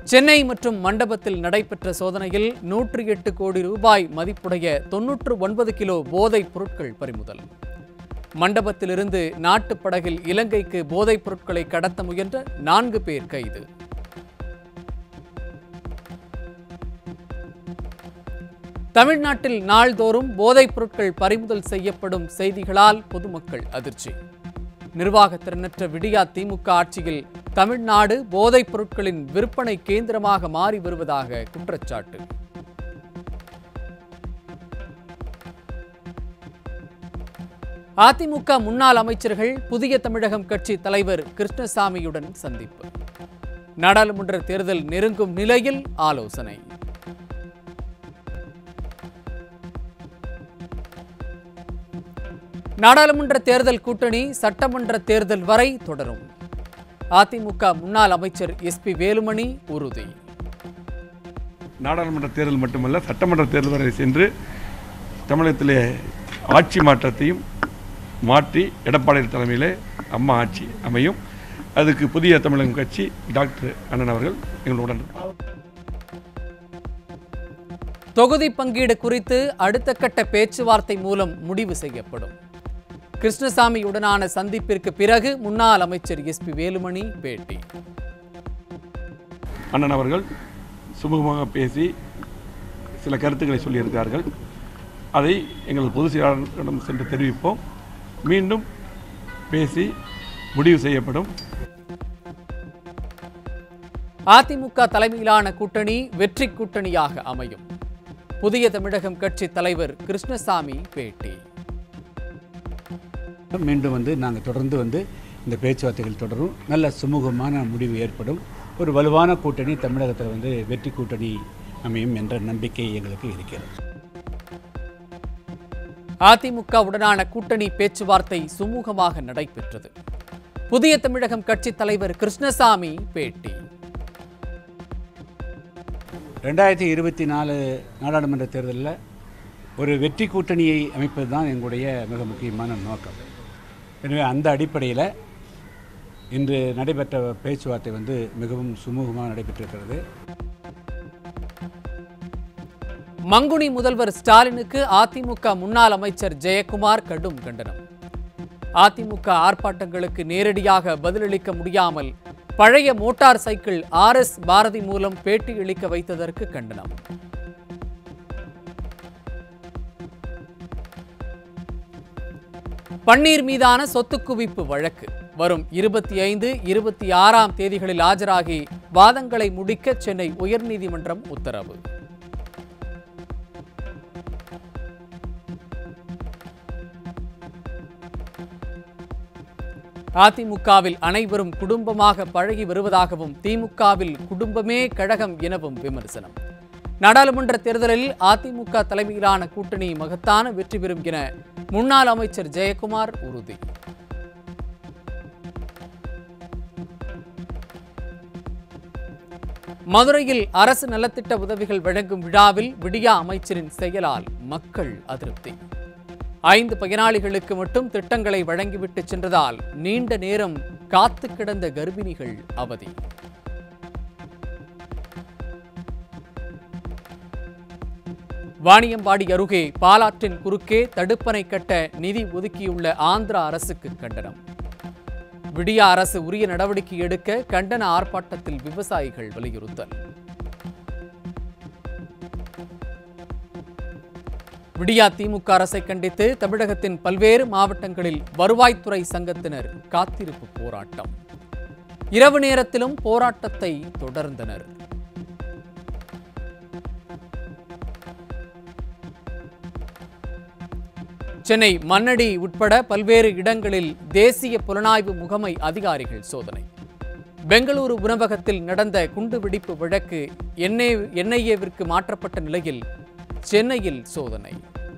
சென்னை மற்றும் மண்டபத்தில் நடைபெற்ற சோதனையில் நூற்றி எட்டு கோடி ரூபாய் மதிப்புடைய தொன்னூற்று ஒன்பது கிலோ போதைப் பொருட்கள் பறிமுதல் மண்டபத்திலிருந்து நாட்டுப் படகில் இலங்கைக்கு போதைப் பொருட்களை கடத்த முயன்ற நான்கு பேர் கைது தமிழ்நாட்டில் நாள்தோறும் போதைப் பொருட்கள் பறிமுதல் செய்யப்படும் செய்திகளால் பொதுமக்கள் அதிர்ச்சி நிர்வாகத்திறனற்ற விடியா திமுக ஆட்சியில் தமிழ்நாடு போதைப் பொருட்களின் விற்பனை கேந்திரமாக மாறி வருவதாக குற்றச்சாட்டு அதிமுக முன்னாள் அமைச்சர்கள் புதிய தமிழகம் கட்சி தலைவர் கிருஷ்ணசாமியுடன் சந்திப்பு நாடாளுமன்ற தேர்தல் நெருங்கும் நிலையில் ஆலோசனை நாடாளுமன்ற தேர்தல் கூட்டணி சட்டமன்ற தேர்தல் வரை தொடரும் அதிமுக முன்னாள் அமைச்சர் எஸ்பி வேலுமணி உறுதி நாடாளுமன்ற தேர்தல் மட்டுமல்ல சட்டமன்ற தேர்தல் வரை சென்று தமிழகத்திலே ஆட்சி மாற்றத்தையும் மாற்றி எடப்பாடி தலைமையிலே அம்மா ஆட்சி அமையும் அதுக்கு புதிய தமிழகம் கட்சி டாக்டர் அண்ணன் அவர்கள் எங்களுடன் இருப்பார். தொகுதி பங்கீடு குறித்து அடுத்த கட்ட பேச்சுவார்த்தை மூலம் முடிவு செய்யப்படும் கிருஷ்ணசாமியுடனான சந்திப்பிற்கு பிறகு முன்னாள் அமைச்சர் எஸ்பி வேலுமணி பேட்டி அண்ணன் அவர்கள் சுமூகமாக பேசி சில கருத்துக்களை சொல்லியிருக்கிறார்கள் அதை எங்கள் பொதுச் செயலாளரிடம் சென்று தெரிவிப்போம் மீண்டும் பேசி முடிவு செய்யப்படும் அதிமுக தலைமையிலான கூட்டணி வெற்றி கூட்டணியாக அமையும் புதிய தமிழகம் கட்சி தலைவர் கிருஷ்ணசாமி பேட்டி மீண்டும் வந்து நாங்கள் தொடர்ந்து வந்து இந்த பேச்சுவார்த்தைகள் தொடரும் நல்ல சுமூகமான முடிவு ஏற்படும் ஒரு வலுவான கூட்டணி தமிழகத்தில் வந்து வெற்றி கூட்டணி அமையும் என்ற நம்பிக்கை எங்களுக்கு இருக்கிறது அதிமுக உடனான கூட்டணி பேச்சுவார்த்தை சுமூகமாக நடைபெற்றது புதிய தமிழகம் கட்சி தலைவர் கிருஷ்ணசாமி பேட்டி ரெண்டாயிரத்தி இருபத்தி நாலு நாடாளுமன்ற தேர்தலில் ஒரு வெற்றி கூட்டணியை அமைப்பது தான் எங்களுடைய மிக முக்கியமான நோக்கம் எனவே அந்த அடிப்படையில் இன்று நடைபெற்ற பேச்சுவார்த்தை வந்து மிகவும் சுமூகமாக நடைபெற்றிருக்கிறது மங்குனி முதல்வர் ஸ்டாலினுக்கு அதிமுக முன்னாள் அமைச்சர் ஜெயக்குமார் கடும் கண்டனம் அதிமுக ஆர்ப்பாட்டங்களுக்கு நேரடியாக பதிலளிக்க முடியாமல் பழைய motor cycle R S Bharathi மூலம் பேட்டி அளிக்க வைத்ததற்கு கண்டனம் பன்னீர் மீதான சொத்து குவிப்பு வழக்கு வரும் இருபத்தி ஐந்து இருபத்தி ஆறாம் தேதிகளில் ஆஜராகி வாதங்களை முடிக்க சென்னை உயர்நீதிமன்றம் உத்தரவு அதிமுகவில் அனைவரும் குடும்பமாக பழகி வருவதாகவும் திமுகவில் குடும்பமே கழகம் எனவும் விமர்சனம் நாடாளுமன்ற தேர்தலில் அதிமுக தலைமையிலான கூட்டணி மகத்தான வெற்றி பெறும் என முன்னாள் அமைச்சர் ஜெயக்குமார் உறுதி மதுரையில் அரசு நலத்திட்ட உதவிகள் வழங்கும் விழாவில் விடியா அமைச்சரின் செயலால் மக்கள் அதிருப்தி ஐந்து பயனாளிகளுக்கு மட்டும் திட்டங்களை வழங்கிவிட்டு சென்றதால் நீண்ட நேரம் காத்து கிடந்த கர்ப்பிணிகள் அவதி வாணியம்பாடி அருகே பாலாற்றின் குறுக்கே தடுப்பணை கட்ட நிதி ஒதுக்கியுள்ள ஆந்திரா அரசுக்கு கண்டனம் விடியா அரசு உரிய நடவடிக்கை எடுக்க கண்டன ஆர்ப்பாட்டத்தில் விவசாயிகள் வலியுறுத்தல் விடியா திமுக அரசை கண்டித்து தமிழகத்தின் பல்வேறு மாவட்டங்களில் வருவாய்த்துறை சங்கத்தினர் காத்திருப்பு போராட்டம் இரவு நேரத்திலும் போராட்டத்தை தொடர்ந்தனர் சென்னை மண்ணடி உட்பட பல்வேறு இடங்களில் தேசிய புலனாய்வு முகமை அதிகாரிகள் சோதனை பெங்களூரு உணவகத்தில் நடந்த குண்டுவெடிப்பு வழக்கு என்ஐஏவிற்கு மாற்றப்பட்ட நிலையில் சென்னையில் சோதனை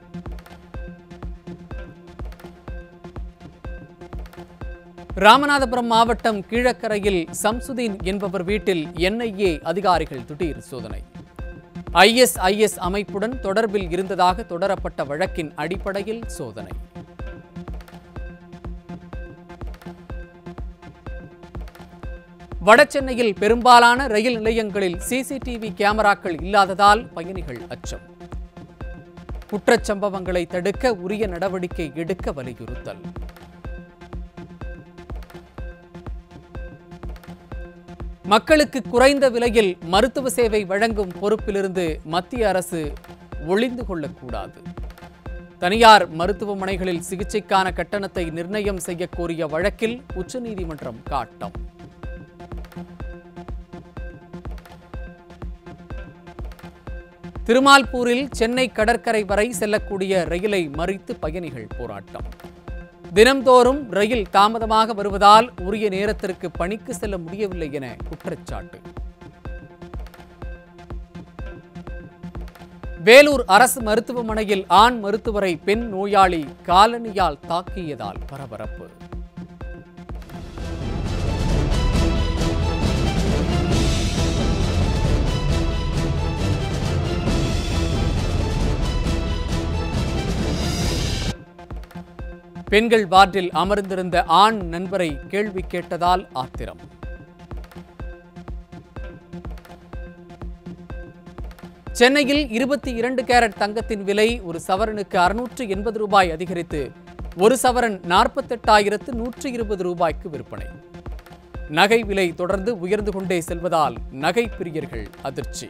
ராமநாதபுரம் மாவட்டம் கீழக்கரையில் சம்சுதீன் என்பவர் வீட்டில் என்ஐஏ அதிகாரிகள் திடீர் சோதனை ஐஎஸ்ஐஎஸ் அமைப்புடன் தொடர்பில் இருந்ததாக தொடரப்பட்ட வழக்கின் அடிப்படையில் சோதனை வடசென்னையில் பெரும்பாலான ரயில் நிலையங்களில் சிசிடிவி கேமராக்கள் இல்லாததால் பயணிகள் அச்சம் குற்றச்சம்பவங்களை தடுக்க உரிய நடவடிக்கை எடுக்க வலியுறுத்தல் மக்களுக்கு குறைந்த விலையில் மருத்துவ சேவை வழங்கும் பொறுப்பிலிருந்து மத்திய அரசு ஒளிந்து கொள்ளக்கூடாது தனியார் மருத்துவமனைகளில் சிகிச்சைக்கான கட்டணத்தை நிர்ணயம் செய்ய கோரிய வழக்கில் உச்சநீதிமன்றம் காட்டம் திருமால்பூரில் சென்னை கடற்கரை வரை செல்லக்கூடிய ரயிலை மறித்து பயணிகள் போராட்டம் தினம்தோறும் ரயில் தாமதமாக வருவதால் உரிய நேரத்திற்கு பணிக்கு செல்ல முடியவில்லை என குற்றச்சாட்டு வேலூர் அரசு மருத்துவமனையில் ஆண் மருத்துவரை பெண் நோயாளி காலணியால் தாக்கியதால் பரபரப்பு பெண்கள் வார்டில் அமர்ந்திருந்த ஆண் நண்பரை கேள்வி கேட்டதால் ஆத்திரம் சென்னையில் இருபத்தி இரண்டு கேரட் தங்கத்தின் விலை ஒரு சவரனுக்கு அறுநூற்று எண்பது ரூபாய் அதிகரித்து ஒரு சவரன் நாற்பத்தெட்டாயிரத்து நூற்று இருபது ரூபாய்க்கு விற்பனை நகை விலை தொடர்ந்து உயர்ந்து கொண்டே செல்வதால் நகை பிரியர்கள் அதிர்ச்சி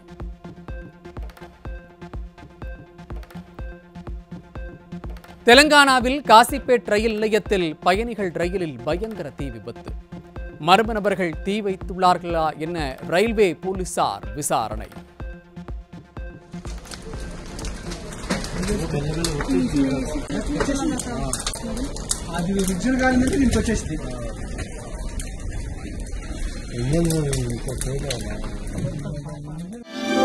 தெலங்கானாவில் காசிப்பேட் ரயில் நிலையத்தில் பயணிகள் ரயிலில் பயங்கர தீ விபத்து மர்ம நபர்கள் தீ வைத்துள்ளார்களா என ரயில்வே போலீசார் விசாரணை అది రిజిల్ గాలి మీద దీనికి వచ్చేసింది ఇంజన్ ఇంకో